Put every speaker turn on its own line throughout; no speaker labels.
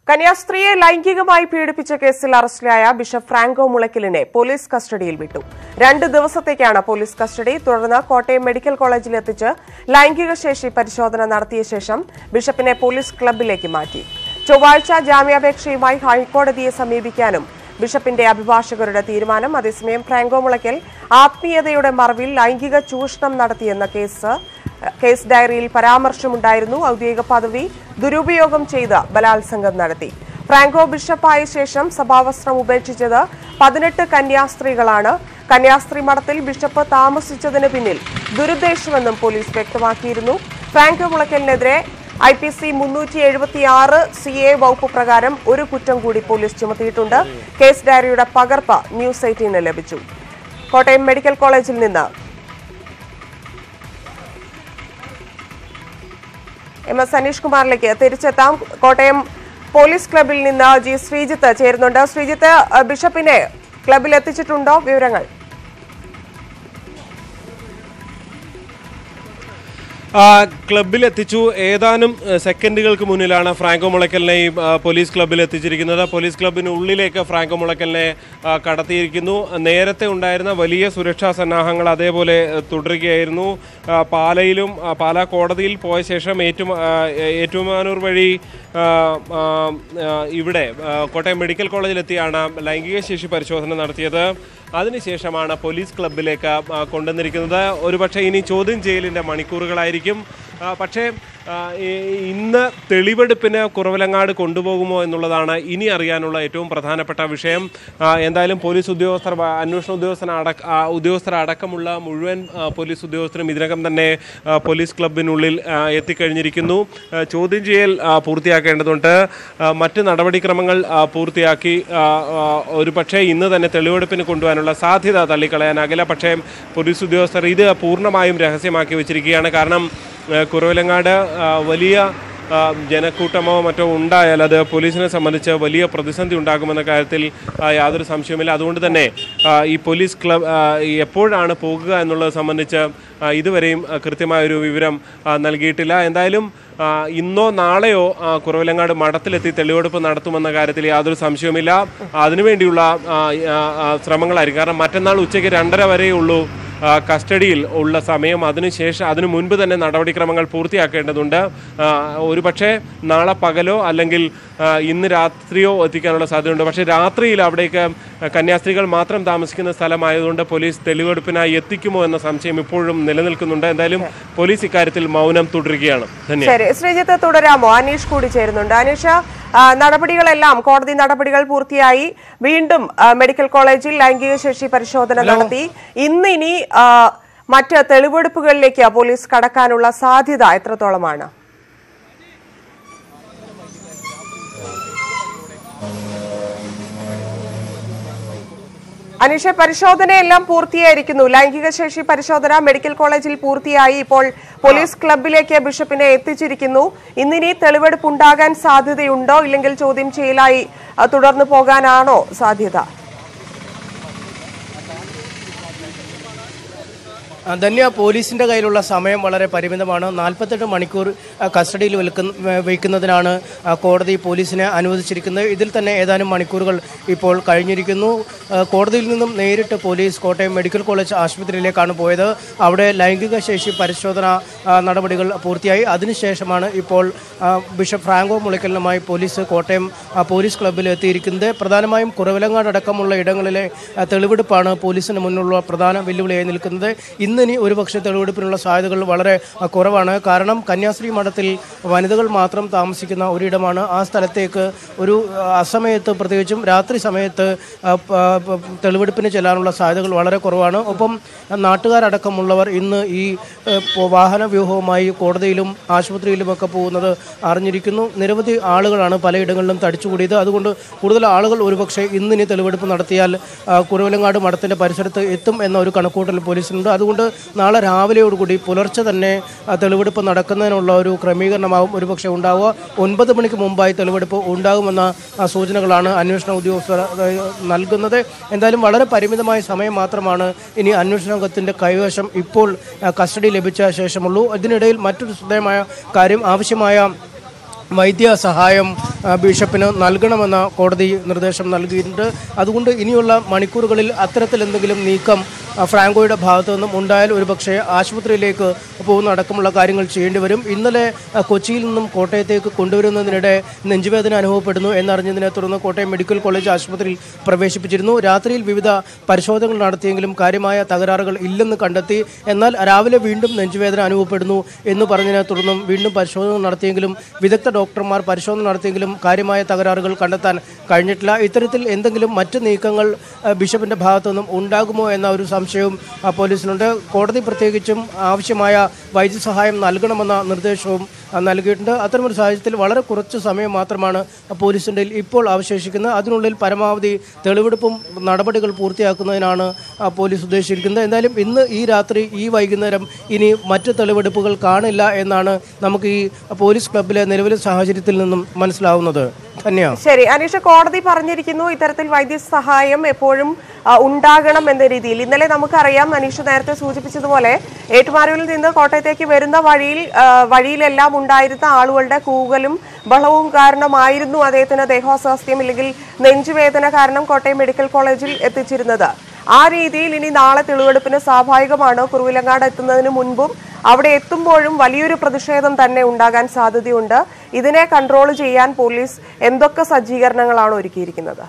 കന്യാസ്ത്രീയെ ലൈംഗികമായി പീഡിപ്പിച്ച കേസിൽ അറസ്റ്റിലായ ബിഷപ്പ് ഫ്രാങ്കോ മുളയ്ക്കലിനെ പോലീസ് കസ്റ്റഡിയിൽ വിട്ടു രണ്ട് ദിവസത്തേക്കാണ് പോലീസ് കസ്റ്റഡി തുടർന്ന് കോട്ടയം മെഡിക്കൽ കോളേജിൽ എത്തിച്ച് ലൈംഗിക ശേഷി പരിശോധന നടത്തിയ ശേഷം ബിഷപ്പിനെ പോലീസ് ക്ലബിലേക്ക് മാറ്റി ചൊവ്വാഴ്ച ജാമ്യാപേക്ഷയുമായി ഹൈക്കോടതിയെ സമീപിക്കാനും ബിഷപ്പിന്റെ അഭിഭാഷകരുടെ തീരുമാനം അതേസമയം ഫ്രാങ്കോ മുളയ്ക്കൽ ആത്മീയതയുടെ മറവിൽ ലൈംഗിക ചൂഷണം നടത്തിയെന്ന കേസ് കേസ് ഡയറിയിൽ പരാമർശമുണ്ടായിരുന്നു ഔദ്യോഗിക പദവി ദുരുപയോഗം ചെയ്ത് ബലാത്സംഗം നടത്തി ഫ്രാങ്കോ ബിഷപ്പായ ശേഷം സഭാവസ്ത്രം ഉപേക്ഷിച്ചത് പതിനെട്ട് കന്യാസ്ത്രീകളാണ് കന്യാസ്ത്രീ മഠത്തിൽ ബിഷപ്പ് താമസിച്ചതിന് പിന്നിൽ ദുരുദ്ദേശമെന്നും പോലീസ് വ്യക്തമാക്കിയിരുന്നു ഫ്രാങ്കോ മുളയ്ക്കലിനെതിരെ ഐ പി സി മുന്നൂറ്റി എഴുപത്തിയാറ് സി എ വകുപ്പ് പ്രകാരം ഒരു കുറ്റം കൂടി പോലീസ് ചുമത്തിയിട്ടുണ്ട് കേസ് ഡയറിയുടെ പകർപ്പ് ന്യൂസ് എയ്റ്റീന് ലഭിച്ചു കോട്ടയം മെഡിക്കൽ കോളേജിൽ നിന്ന് എം എസ് സനീഷ് കുമാറിലേക്ക് തിരിച്ചെത്താം കോട്ടയം പോലീസ് ക്ലബിൽ നിന്ന് ജി ശ്രീജിത്ത് ചേരുന്നുണ്ട് ശ്രീജിത്ത് അഹ് ബിഷപ്പിനെ ക്ലബിൽ എത്തിച്ചിട്ടുണ്ടോ വിവരങ്ങൾ
ആ, ക്ലബ്ബിൽ എത്തിച്ചു ഏതാനും ഏ, സെക്കൻഡുകൾക്ക് മുന്നിലാണ് ഫ്രാങ്കോ മുളയ്ക്കലിനെ ഈ, ആ, പോലീസ് ക്ലബ്ബിൽ എത്തിച്ചിരിക്കുന്നത് പോലീസ് ക്ലബിന് ഉള്ളിലേക്ക് ഫ്രാങ്കോ മുളയ്ക്കലിനെ ആ, കടത്തിയിരിക്കുന്നു നേരത്തെ ഉണ്ടായിരുന്ന വലിയ സുരക്ഷാ സന്നാഹങ്ങൾ അതേപോലെ ഏ, തുടരുകയായിരുന്നു ആ, പാലയിലും ആ, പാലാ കോടതിയിൽ പോയ ശേഷം ഏറ്റവും ആ, ഏ- ഏറ്റുമാനൂർ വഴി ആ, ആ, ആ, ഇവിടെ ആ, കോട്ടയം മെഡിക്കൽ കോളേജിലെത്തിയാണ് ലൈംഗിക ശേഷി പരിശോധന നടത്തിയത് അതിനുശേഷമാണ് പോലീസ് ക്ലബിലേക്ക് ആ, കൊണ്ടുവന്നിരിക്കുന്നത് ഒരുപക്ഷെ ഇനി ചോദ്യം ചെയ്യലിൻ്റെ മണിക്കൂറുകളായിരിക്കും ആ, പക്ഷേ ആ, ഈ- ഇന്ന് തെളിവെടുപ്പിന് കുറവലങ്ങാട് കൊണ്ടുപോകുമോ എന്നുള്ളതാണ് ഇനി അറിയാനുള്ള ഏറ്റവും പ്രധാനപ്പെട്ട വിഷയം ആ, എന്തായാലും പോലീസ് ഉദ്യോഗസ്ഥർ വ- അന്വേഷണ ഉദ്യോഗസ്ഥർ അടക്ക ആ, ഉദ്യോഗസ്ഥർ അടക്കമുള്ള മുഴുവൻ ആ, പോലീസ് ഉദ്യോഗസ്ഥരും ഇതിനകം തന്നെ ആ, പോലീസ് ക്ലബിനുള്ളിൽ ആ, എത്തിക്കഴിഞ്ഞിരിക്കുന്നു ആ, ചോദ്യം ചെയ്യൽ ആ, പൂർത്തിയാക്കേണ്ടതുണ്ട് ആ, മറ്റ് നടപടിക്രമങ്ങൾ ആ, പൂർത്തിയാക്കി ആ, ആ, ഒരു പക്ഷേ ഇന്ന് തന്നെ തെളിവെടുപ്പിന് കൊണ്ടുപോകാനുള്ള സാധ്യത തള്ളിക്കളയാനാകില്ല പക്ഷേ പോലീസ് ഉദ്യോഗസ്ഥർ ഇത് പൂർണ്ണമായും രഹസ്യമാക്കി വെച്ചിരിക്കുകയാണ് കാരണം ആ, കുറവിലങ്ങാട് ആ, വലിയ ആ, ജനക്കൂട്ടമോ മറ്റോ ഉണ്ടായാൽ അത് പോലീസിനെ സംബന്ധിച്ച് വലിയ പ്രതിസന്ധി ഉണ്ടാകുമെന്ന കാര്യത്തിൽ ആ, യാതൊരു സംശയവുമില്ല അതുകൊണ്ട് തന്നെ ആ, ഈ പോലീസ് ക്ലബ് ആ, ഈ എപ്പോഴാണ് പോകുക എന്നുള്ളത് സംബന്ധിച്ച് ആ, ഇതുവരെയും ആ, കൃത്യമായൊരു വിവരം ആ, നൽകിയിട്ടില്ല എന്തായാലും ആ, ഇന്നോ നാളെയോ ആ, കുറവിലങ്ങാട് മഠത്തിലെത്തി തെളിവെടുപ്പ് നടത്തുമെന്ന കാര്യത്തിൽ യാതൊരു സംശയവുമില്ല അതിനുവേണ്ടിയുള്ള ആ, ആ, ആ, ശ്രമങ്ങളായിരിക്കും കാരണം മറ്റന്നാൾ ഉച്ചയ്ക്ക് രണ്ടര വരെയേ ഉള്ളൂ ആ, കസ്റ്റഡിയിൽ ഉള്ള സമയം അതിനുശേഷം അതിനു മുൻപ് തന്നെ നടപടിക്രമങ്ങൾ പൂർത്തിയാക്കേണ്ടതുണ്ട് ആ, ഒരുപക്ഷെ നാളെ പകലോ അല്ലെങ്കിൽ ആ, ഇന്ന് രാത്രിയോ എത്തിക്കാനുള്ള സാധ്യതയുണ്ട് പക്ഷേ രാത്രിയിൽ അവിടേക്ക് കന്യാസ്ത്രീകൾ മാത്രം താമസിക്കുന്ന സ്ഥലമായതുകൊണ്ട് പോലീസ് തെളിവെടുപ്പിനായി എത്തിക്കുമോ എന്ന സംശയം ഇപ്പോഴും നിലനിൽക്കുന്നുണ്ട് എന്തായാലും പോലീസ് ഇക്കാര്യത്തിൽ മൗനം തുടരുകയാണ് ധന്യ
ശരി ശ്രീജിത്ത് തുടരാമോ അനീഷ് കൂടി ചേരുന്നുണ്ട് അനീഷ് ആ, നടപടികളെല്ലാം കോടതി നടപടികൾ പൂർത്തിയായി വീണ്ടും ആ, മെഡിക്കൽ കോളേജിൽ ലൈംഗിക ശേഷി പരിശോധന നടത്തി ഇന്ന് ഇനി ആ, മറ്റ് തെളിവെടുപ്പുകളിലേക്ക് പോലീസ് കടക്കാനുള്ള സാധ്യത എത്രത്തോളമാണ് അനീഷ പരിശോധനയെല്ലാം പൂർത്തിയായിരിക്കുന്നു ലൈംഗിക ശേഷി പരിശോധന മെഡിക്കൽ കോളേജിൽ പൂർത്തിയായി ഇപ്പോൾ പോലീസ് ക്ലബിലേക്ക് ബിഷപ്പിനെ എത്തിച്ചിരിക്കുന്നു ഇന്നിനി തെളിവെടുപ്പ് ഉണ്ടാകാൻ സാധ്യതയുണ്ടോ ഇല്ലെങ്കിൽ ചോദ്യം ചെയ്യലായി ആ, തുടർന്നു പോകാനാണോ സാധ്യത
ആ, ധന്യ പോലീസിന്റെ കയ്യിലുള്ള സമയം വളരെ പരിമിതമാണ് നാൽപ്പത്തെട്ട് മണിക്കൂർ ആ, കസ്റ്റഡിയിൽ വെൽക്കുന്ന- വെ- വയ്ക്കുന്നതിനാണ് ആ, കോടതി പോലീസിനെ അനുവദിച്ചിരിക്കുന്നത് ഇതിൽ തന്നെ ഏതാനും മണിക്കൂറുകൾ ഇപ്പോൾ കഴിഞ്ഞിരിക്കുന്നു ആ, കോടതിയിൽ നിന്നും നേരിട്ട് പോലീസ് കോട്ടയം മെഡിക്കൽ കോളേജ് ആശുപത്രിയിലേക്കാണ് പോയത് അവിടെ ലൈംഗിക ശേഷി പരിശോധന ആ, നടപടികൾ പൂർത്തിയായി അതിനുശേഷമാണ് ഇപ്പോൾ ആ, ബിഷപ്പ് ഫ്രാങ്കോ മുളിക്കലിനുമായി പോലീസ് കോട്ടയം ആ, പോലീസ് ക്ലബ്ബിൽ എത്തിയിരിക്കുന്നത് പ്രധാനമായും കുറവിലങ്ങാട് അടക്കമുള്ള ഇടങ്ങളിലെ ആ, തെളിവെടുപ്പാണ് പോലീസിന് മുന്നിലുള്ള പ്രധാന വെല്ലുവിളിയായി നിൽക്കുന്നത് ഇന്നിനി ഒരുപക്ഷെ തെളിവെടുപ്പിനുള്ള സാധ്യതകൾ വളരെ ആ, കുറവാണ് കാരണം കന്യാസ്ത്രീ മഠത്തിൽ വനിതകൾ മാത്രം താമസിക്കുന്ന ഒരിടമാണ് ആ സ്ഥലത്തേക്ക് ഒരു ആ, അസമയത്ത് പ്രത്യേകിച്ചും രാത്രി സമയത്ത് ആ, പ- പ- തെളിവെടുപ്പിന് ചെല്ലാനുള്ള സാധ്യതകൾ വളരെ കുറവാണ് ഒപ്പം നാട്ടുകാരടക്കമുള്ളവർ ഇന്ന് ഈ ഏ, പോ- വാഹന വ്യൂഹവുമായി കോടതിയിലും ആശുപത്രിയിലുമൊക്കെ പോകുന്നത് അറിഞ്ഞിരിക്കുന്നു നിരവധി ആളുകളാണ് പലയിടങ്ങളിലും തടിച്ചുകൂടിയത് അതുകൊണ്ട് കൂടുതൽ ആളുകൾ ഒരുപക്ഷെ ഇന്നിനി തെളിവെടുപ്പ് നടത്തിയാൽ ആ, കുറവിലങ്ങാട് മഠത്തിൻ്റെ പരിസരത്ത് എത്തും എന്ന ഒരു കണക്കൂട്ടൽ പോലീസിനുണ്ട് അതുകൊണ്ട് നാളെ രാവിലെയോടുകൂടി പുലർച്ചെ തന്നെ ആ, തെളിവെടുപ്പ് നടക്കുന്നതിനുള്ള ഒരു ക്രമീകരണമാവും ഒരുപക്ഷെ ഉണ്ടാവുക ഒൻപത് മണിക്ക് മുമ്പായി തെളിവെടുപ്പ് ഉണ്ടാകുമെന്ന ആ, സൂചനകളാണ് അന്വേഷണ ഉദ്യോഗസ്ഥർ ആ, നൽകുന്നത് എന്തായാലും വളരെ പരിമിതമായ സമയം മാത്രമാണ് ഇനി അന്വേഷണ സംഘത്തിൻ്റെ കൈവശം ഇപ്പോൾ ആ, കസ്റ്റഡി ലഭിച്ച ശേഷമുള്ളൂ ഇതിനിടയിൽ മറ്റൊരു ശ്രദ്ധേയമായ കാര്യം ആവശ്യമായ വൈദ്യ സഹായം ആ, ബിഷപ്പിന് നൽകണമെന്ന കോടതി നിർദ്ദേശം നൽകിയിട്ടുണ്ട് അതുകൊണ്ട് ഇനിയുള്ള മണിക്കൂറുകളിൽ അത്തരത്തിൽ എന്തെങ്കിലും നീക്കം ആ, ഫ്രാങ്കോയുടെ ഭാഗത്തു നിന്നും ഉണ്ടായാൽ ഒരുപക്ഷെ ആശുപത്രിയിലേക്ക് പോകുന്ന അടക്കമുള്ള കാര്യങ്ങൾ ചെയ്യേണ്ടി വരും ഇന്നലെ ആ, കൊച്ചിയിൽ നിന്നും കോട്ടയത്തേക്ക് കൊണ്ടുവരുന്നതിനിടെ നെഞ്ചുവേദന അനുഭവപ്പെടുന്നു എന്നറിഞ്ഞതിനെ തുടർന്ന് കോട്ടയം മെഡിക്കൽ കോളേജ് ആശുപത്രിയിൽ പ്രവേശിപ്പിച്ചിരുന്നു രാത്രിയിൽ വിവിധ പരിശോധനകൾ നടത്തിയെങ്കിലും കാര്യമായ തകരാറുകൾ ഇല്ലെന്ന് കണ്ടെത്തി എന്നാൽ രാവിലെ വീണ്ടും നെഞ്ചുവേദന അനുഭവപ്പെടുന്നു എന്ന് പറഞ്ഞതിനെ തുടർന്നും വീണ്ടും പരിശോധന നടത്തിയെങ്കിലും വിദഗ്ധ ഡോക്ടർമാർ പരിശോധന നടത്തിയെങ്കിലും കാര്യമായ തകരാറുകൾ കണ്ടെത്താൻ കഴിഞ്ഞിട്ടില്ല ഇത്തരത്തിൽ എന്തെങ്കിലും മറ്റ് നീക്കങ്ങൾ ആ, ബിഷപ്പിന്റെ ഭാഗത്തു നിന്നും ഉണ്ടാകുമോ എന്ന ഒരു സംശയവും ആ, പോലീസിനുണ്ട് കോടതി പ്രത്യേകിച്ചും ആവശ്യമായ വൈദ്യസഹായം നൽകണമെന്ന നിർദ്ദേശവും ആ, നൽകിയിട്ടുണ്ട് അത്തരമൊരു സാഹചര്യത്തിൽ വളരെ കുറച്ച് സമയം മാത്രമാണ് പോലീസിൻ്റെ ഇപ്പോൾ അവശേഷിക്കുന്നത് അതിനുള്ളിൽ പരമാവധി തെളിവെടുപ്പും നടപടികൾ പൂർത്തിയാക്കുന്നതിനാണ് ആ, പോലീസ് ഉദ്ദേശിച്ചിരിക്കുന്നത് എന്തായാലും ഇന്ന് ഈ രാത്രി ഈ വൈകുന്നേരം ഇനി മറ്റ് തെളിവെടുപ്പുകൾ കാണില്ല എന്നാണ് നമുക്ക് ഈ പോലീസ് ക്ലബിലെ നിലവിലെ സാഹചര്യത്തിൽ നിന്നും മനസ്സിലാവുന്നത് ധന്യ
ശരി അനീഷ കോടതി പറഞ്ഞിരിക്കുന്നു ഇത്തരത്തിൽ വൈദ്യസഹായം എപ്പോഴും ആ, ഉണ്ടാകണം എന്ന രീതിയിൽ ഇന്നലെ നമുക്കറിയാം അനീഷ നേരത്തെ സൂചിപ്പിച്ചതുപോലെ ഏറ്റുമാനൂരിൽ നിന്ന് കോട്ടയത്തേക്ക് വരുന്ന വഴിയിൽ ആ, വഴിയിലെല്ലാം ഉണ്ടായിരുന്ന ആളുകളുടെ കൂകലും ബഹളവും കാരണമായിരുന്നു അദ്ദേഹത്തിന് ദേഹാസ്വാസ്ഥ്യം ഇല്ലെങ്കിൽ നെഞ്ചുവേദന കാരണം കോട്ടയം മെഡിക്കൽ കോളേജിൽ എത്തിച്ചിരുന്നത് ആ രീതിയിൽ ഇനി നാളെ തെളിവെടുപ്പിന് സ്വാഭാവികമാണ് കുറുവിലങ്ങാട് എത്തുന്നതിന് മുൻപും അവിടെ എത്തുമ്പോഴും വലിയൊരു പ്രതിഷേധം തന്നെ ഉണ്ടാകാൻ സാധ്യതയുണ്ട് ഇതിനെ കൺട്രോൾ ചെയ്യാൻ പോലീസ് എന്തൊക്കെ സജ്ജീകരണങ്ങളാണ് ഒരുക്കിയിരിക്കുന്നത്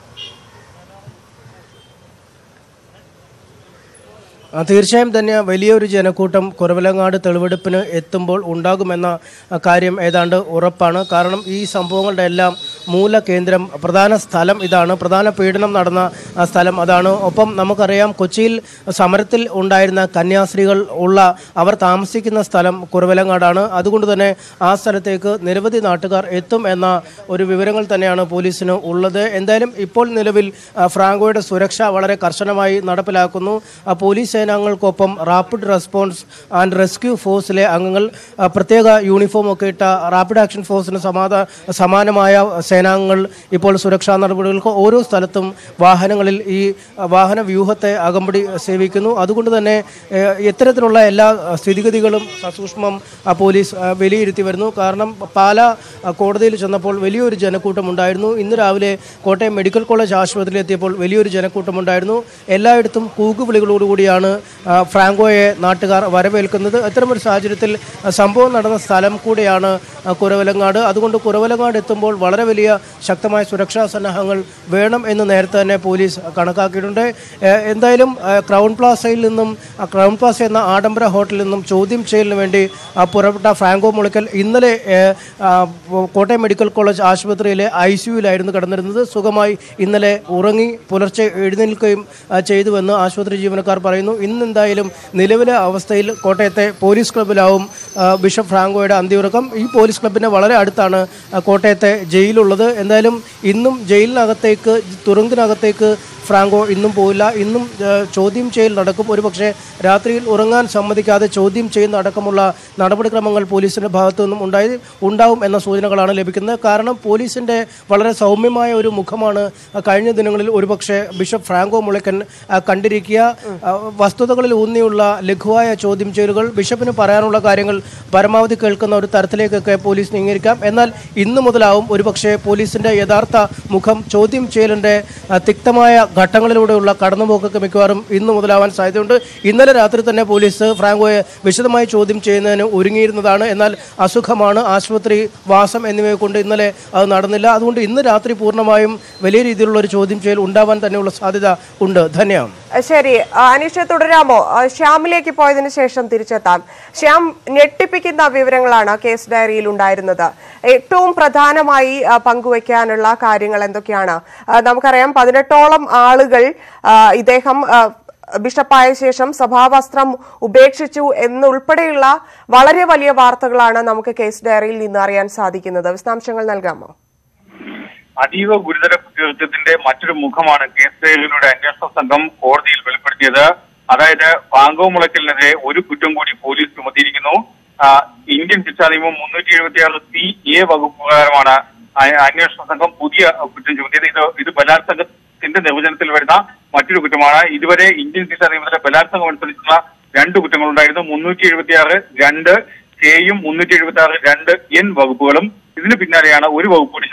ആ, തീർച്ചയായും തന്നെ വലിയൊരു ജനക്കൂട്ടം കുറവിലങ്ങാട് തെളിവെടുപ്പിന് എത്തുമ്പോൾ ഉണ്ടാകുമെന്ന ആ, കാര്യം ഏതാണ്ട് ഉറപ്പാണ് കാരണം ഈ സംഭവങ്ങളുടെ എല്ലാം മൂല കേന്ദ്രം പ്രധാന സ്ഥലം ഇതാണ് പ്രധാന പീഡനം നടന്ന ആ, സ്ഥലം അതാണ് ഒപ്പം നമുക്കറിയാം കൊച്ചിയിൽ സമരത്തിൽ ഉണ്ടായിരുന്ന കന്യാസ്ത്രീകൾ ഉള്ള അവർ താമസിക്കുന്ന സ്ഥലം കുറവിലങ്ങാടാണ് അതുകൊണ്ട് തന്നെ ആ സ്ഥലത്തേക്ക് നിരവധി നാട്ടുകാർ എത്തും എന്ന ഒരു വിവരങ്ങൾ തന്നെയാണ് പോലീസിന് ഉള്ളത് എന്തായാലും ഇപ്പോൾ നിലവിൽ ആ, ഫ്രാങ്കോയുടെ സുരക്ഷ വളരെ കർശനമായി നടപ്പിലാക്കുന്നു ആ, പോലീസ് സേനാംഗങ്ങൾക്കൊപ്പം റാപ്പിഡ് റെസ്പോൺസ് ആൻഡ് റെസ്ക്യൂ ഫോഴ്സിലെ അംഗങ്ങൾ ആ, പ്രത്യേക യൂണിഫോം ഒക്കെ ഇട്ട റാപ്പിഡ് ആക്ഷൻ ഫോഴ്സിന് സമാധാ സമാനമായ സേനാംഗങ്ങൾ ഇപ്പോൾ സുരക്ഷാ നടപടികൾക്ക് ഓരോ സ്ഥലത്തും വാഹനങ്ങളിൽ ഈ ആ, വാഹന വ്യൂഹത്തെ അകമ്പടി സേവിക്കുന്നു അതുകൊണ്ട് തന്നെ ഏ, ഇത്തരത്തിലുള്ള എല്ലാ ആ, സ്ഥിതിഗതികളും സസൂക്ഷ്മം ആ, പോലീസ് ആ, വിലയിരുത്തി വരുന്നു കാരണം പാല ആ, കോടതിയിൽ ചെന്നപ്പോൾ വലിയൊരു ജനക്കൂട്ടം ഉണ്ടായിരുന്നു ഇന്ന് രാവിലെ കോട്ടയം മെഡിക്കൽ കോളേജ് ആശുപത്രിയിൽ എത്തിയപ്പോൾ വലിയൊരു ജനക്കൂട്ടം ഉണ്ടായിരുന്നു എല്ലായിടത്തും കൂക്കുവിളികളോടുകൂടിയാണ് ആ, ഫ്രാങ്കോയെ നാട്ടുകാർ വരവേൽക്കുന്നത് ഇത്തരമൊരു സാഹചര്യത്തിൽ ആ, സംഭവം നടന്ന സ്ഥലം കൂടെയാണ് ആ, കുരവലങ്ങാട് അതുകൊണ്ട് കുരവലങ്ങാട് എത്തുമ്പോൾ വളരെ വലിയ ശക്തമായ സുരക്ഷാ സന്നാഹങ്ങൾ വേണം എന്ന് നേരത്തെ തന്നെ പോലീസ് കണക്കാക്കിയിട്ടുണ്ട് ഏ, എന്തായാലും ആ, ക്രൗൺ പ്ലാസയിൽ നിന്നും ആ, ക്രൗൺ പ്ലാസ എന്ന ആഡംബര ഹോട്ടലിൽ നിന്നും ചോദ്യം ചെയ്യലിന് വേണ്ടി ആ, പുറപ്പെട്ട ഫ്രാങ്കോ മുളയ്ക്കൽ ഇന്നലെ ഏ, ആ, കോട്ടയം മെഡിക്കൽ കോളേജ് ആശുപത്രിയിലെ ഐ സിയുലായിരുന്നു കിടന്നിരുന്നത് സുഖമായി ഇന്നലെ ഉറങ്ങി പുലർച്ചെ എഴുന്നേൽക്കുകയും ആ, ചെയ്തുവെന്ന് ആശുപത്രി ജീവനക്കാർ പറയുന്നു ഇന്ന് എന്തായാലും നിലവിലെ അവസ്ഥയിൽ കോട്ടയത്തെ പോലീസ് ക്ലബിലാവും ആ, ബിഷപ്പ് ഫ്രാങ്കോയുടെ അന്ത്യമുറക്കം ഈ പോലീസ് ക്ലബിന് വളരെ അടുത്താണ് ആ, കോട്ടയത്തെ ജയിലുള്ളത് എന്തായാലും ഇന്നും ജയിലിനകത്തേക്ക് തുറങ്കിനകത്തേക്ക് ഫ്രാങ്കോ ഇന്നും പോയില്ല ഇന്നും ആ, ചോദ്യം ചെയ്യൽ നടക്കും ഒരുപക്ഷെ രാത്രിയിൽ ഉറങ്ങാൻ സമ്മതിക്കാതെ ചോദ്യം ചെയ്യുന്ന അടക്കമുള്ള നടപടിക്രമങ്ങൾ പോലീസിന്റെ ഭാഗത്തു നിന്നും ഉണ്ടായി ഉണ്ടാവും എന്ന സൂചനകളാണ് ലഭിക്കുന്നത് കാരണം പോലീസിന്റെ വളരെ സൗമ്യമായ ഒരു മുഖമാണ് ആ, കഴിഞ്ഞ ദിനങ്ങളിൽ ഒരുപക്ഷെ ബിഷപ്പ് ഫ്രാങ്കോ മുളയ്ക്കൻ ആ, കണ്ടിരിക്കുക ആ, വസ്തുതകളിൽ ഊന്നിയുള്ള ലഘുവായ ചോദ്യം ചെയ്യലുകൾ ബിഷപ്പിന് പറയാനുള്ള കാര്യങ്ങൾ പരമാവധി കേൾക്കുന്ന ഒരു തരത്തിലേക്കൊക്കെ പോലീസ് നീങ്ങിയിരിക്കാം എന്നാൽ ഇന്നു മുതലാവും ഒരുപക്ഷെ പോലീസിന്റെ യഥാർത്ഥ മുഖം ചോദ്യം ചെയ്യലിന്റെ ആ, തിക്തമായ ഘട്ടങ്ങളിലൂടെയുള്ള കടന്നുപോക്കൊക്കെ മിക്കവാറും ഇന്നു മുതലാവാൻ സാധ്യതയുണ്ട് ഇന്നലെ രാത്രി തന്നെ പോലീസ് ഫ്രാങ്കോയെ വിശദമായി ചോദ്യം ചെയ്യുന്നതിന് ഒരുങ്ങിയിരുന്നതാണ് എന്നാൽ അസുഖമാണ് ആശുപത്രി വാസം എന്നിവയെ കൊണ്ട് ഇന്നലെ അത് നടന്നില്ല അതുകൊണ്ട് ഇന്ന് രാത്രി പൂർണ്ണമായും വലിയ രീതിയിലുള്ള ഒരു ചോദ്യം ചെയ്യൽ ഉണ്ടാവാൻ തന്നെയുള്ള സാധ്യത ഉണ്ട് ധന്യ
ശരി ആ, അനീഷ തുടരാമോ ആ, ശ്യാമിലേക്ക് പോയതിനു ശേഷം തിരിച്ചെത്താം ശ്യാം ഞെട്ടിപ്പിക്കുന്ന വിവരങ്ങളാണ് കേസ് ഡയറിയിൽ ഉണ്ടായിരുന്നത് ഏറ്റവും പ്രധാനമായി ആ, പങ്കുവയ്ക്കാനുള്ള കാര്യങ്ങൾ എന്തൊക്കെയാണ് ആ, നമുക്കറിയാം പതിനെട്ടോളം ആളുകൾ ആ, ഇദ്ദേഹം ആ, ബിഷപ്പായ ശേഷം സഭാവസ്ത്രം ഉപേക്ഷിച്ചു എന്നുൾപ്പെടെയുള്ള വളരെ വലിയ വാർത്തകളാണ് നമുക്ക് കേസ് ഡയറിയിൽ നിന്ന് അറിയാൻ സാധിക്കുന്നത് വിശദാംശങ്ങൾ നൽകാമോ
അതീവ ഗുരുതര കുറ്റകൃത്യത്തിന്റെ മറ്റൊരു മുഖമാണ് കേസ് ഡയറിയിലൂടെ അന്വേഷണ സംഘം കോടതിയിൽ വെളിപ്പെടുത്തിയത് അതായത് പാങ്കോ മുളയ്ക്കലിനെതിരെ ഒരു കുറ്റം കൂടി പോലീസ് ചുമത്തിയിരിക്കുന്നു ആ, ഇന്ത്യൻ ശിക്ഷാ നിയമം മുന്നൂറ്റി എഴുപത്തിയാറ് സി എ വകുപ്പ് പ്രകാരമാണ് അ- അന്വേഷണ സംഘം പുതിയ കുറ്റം ചുമത്തിയത് ഇത് ഇത് ബലാത്സംഗത്തിന്റെ നിർവചനത്തിൽ വരുന്ന മറ്റൊരു കുറ്റമാണ് ഇതുവരെ ഇന്ത്യൻ ശിക്ഷാ നിയമത്തിലെ ബലാത്സംഗം അനുസരിച്ചുള്ള രണ്ട് കുറ്റങ്ങളുണ്ടായിരുന്നു മുന്നൂറ്റി എഴുപത്തിയാറ് രണ്ട് കെയും മുന്നൂറ്റി എഴുപത്തി ആറ് രണ്ട് എൻ വകുപ്പുകളും ഇതിന് പിന്നാലെയാണ് ഒരു വകുപ്പ് കൂടി ചുമത്തിയിരിക്കുന്നത്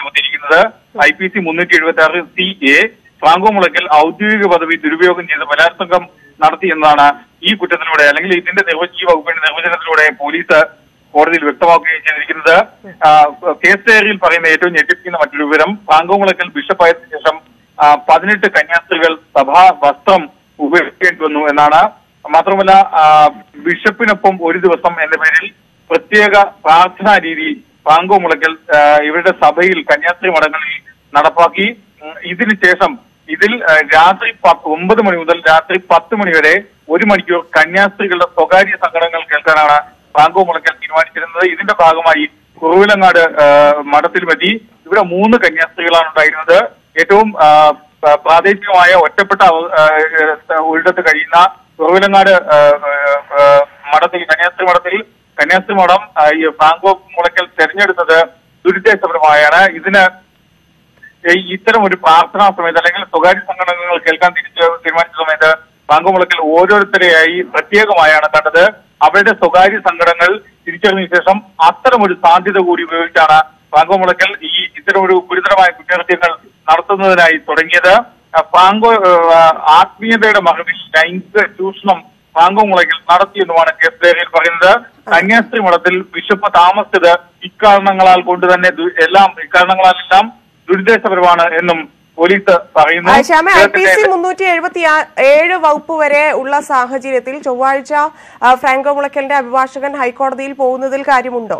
ചെയ്തിരിക്കുന്നത് ഐ പി സി മുന്നൂറ്റി എഴുപത്തി ആറ് സി എ ഫ്രാങ്കോ മുളയ്ക്കൽ ഔദ്യോഗിക പദവി ദുരുപയോഗം ചെയ്ത് ബലാത്സംഗം നടത്തി എന്നതാണ് ഈ കുറ്റത്തിലൂടെ അല്ലെങ്കിൽ ഇതിന്റെ നിർവചി വകുപ്പിന്റെ നിർവചനത്തിലൂടെ പോലീസ് കോടതിയിൽ വ്യക്തമാക്കുകയും ചെയ്തിരിക്കുന്നത് ആ, കേസ് ഡയറിയിൽ പറയുന്ന ഏറ്റവും ഞെട്ടിപ്പിക്കുന്ന മറ്റൊരു വിവരം ഫ്രാങ്കോ മുളയ്ക്കൽ ബിഷപ്പായതിനു ശേഷം ആ, പതിനെട്ട് കന്യാസ്ത്രീകൾ സഭാ വസ്ത്രം ഉപയോഗിക്കേണ്ടി വന്നു എന്നാണ് മാത്രമല്ല ആ, ബിഷപ്പിനൊപ്പം ഒരു ദിവസം എന്ന പേരിൽ പ്രത്യേക പ്രാർത്ഥനാ രീതി ഫ്രാങ്കോ മുളയ്ക്കൽ ആ, ഇവരുടെ സഭയിൽ കന്യാസ്ത്രീ മഠങ്ങളിൽ നടപ്പാക്കി ഉം, ഇതിന് ശേഷം ഇതിൽ ആ, രാത്രി പത്ത് ഒമ്പത് മണി മുതൽ രാത്രി പത്ത് മണി വരെ ഒരു മണിക്കൂർ കന്യാസ്ത്രീകളുടെ സ്വകാര്യ സങ്കടങ്ങൾ കേൾക്കാനാണ് ഫ്രാങ്കോ മുളയ്ക്കൽ തീരുമാനിച്ചിരുന്നത് ഇതിന്റെ ഭാഗമായി കുറുവിലങ്ങാട് ആ, മഠത്തിലുമെത്തി ഇവിടെ മൂന്ന് കന്യാസ്ത്രീകളാണ് ഉണ്ടായിരുന്നത് ഏറ്റവും ആ, പ- പ്രാദേശികമായ ഒറ്റപ്പെട്ട അവ- ആ, ആ, ഒരിടത്ത് കഴിയുന്ന കുറുവിലങ്ങാട് ആ, ആ, മഠത്തിൽ കന്യാസ്ത്രീ മഠത്തിൽ കന്യാസ്ത്രീ മഠം ആ, ഈ ഫ്രാങ്കോ മുളയ്ക്കൽ തെരഞ്ഞെടുത്തത് ദുരുദ്ദേശപരമായാണ് ഇതിന് ഈ ഇത്തരം ഒരു പ്രാർത്ഥനാ സമയത്ത് അല്ലെങ്കിൽ സ്വകാര്യ സംഘടനകൾ കേൾക്കാൻ തിരിച്ച് തീരുമാനിച്ച സമയത്ത് ബാങ്കുമുളക്കിൽ ഓരോരുത്തരെയായി പ്രത്യേകമായാണ് കണ്ടത് അവരുടെ സ്വകാര്യ സംഘടനകൾ തിരിച്ചറിഞ്ഞ ശേഷം അത്തരം ഒരു സാധ്യത കൂടി ഉപയോഗിച്ചാണ് ബാങ്കുമുളക്കൽ ഈ ഇത്തരം ഒരു ഗുരുതരമായ കുറ്റകൃത്യങ്ങൾ നടത്തുന്നതിനായി തുടങ്ങിയത് ആ, ഫ്രാങ്കോ ആ, ആത്മീയതയുടെ മറവിൽ ലൈംഗിക ചൂഷണം ഫ്രാങ്കോ മുളയ്ക്കൽ നടത്തിയെന്നുമാണ് കേസ് രേഖയിൽ പറയുന്നത് കന്യാസ്ത്രീ മഠത്തിൽ ബിഷപ്പ് താമസിച്ചത് ഇക്കാരണങ്ങളാൽ കൊണ്ട് തന്നെ ദു- എല്ലാം ഇക്കാരണങ്ങളാലെല്ലാം ദുരുദ്ദേശപരമാണ് എന്നും പോലീസ് പറയുന്നു
ശ്യാമ ഐ പി സി
ഇദ്ദേഹത്തിന്റെ-
മുന്നൂറ്റി എഴുപത്തി ഏഴ് വകുപ്പ് വരെ ഉള്ള സാഹചര്യത്തിൽ ചൊവ്വാഴ്ച ആ, ഫ്രാങ്കോ മുളയ്ക്കലിന്റെ അഭിഭാഷകൻ ഹൈക്കോടതിയിൽ പോകുന്നതിൽ കാര്യമുണ്ടോ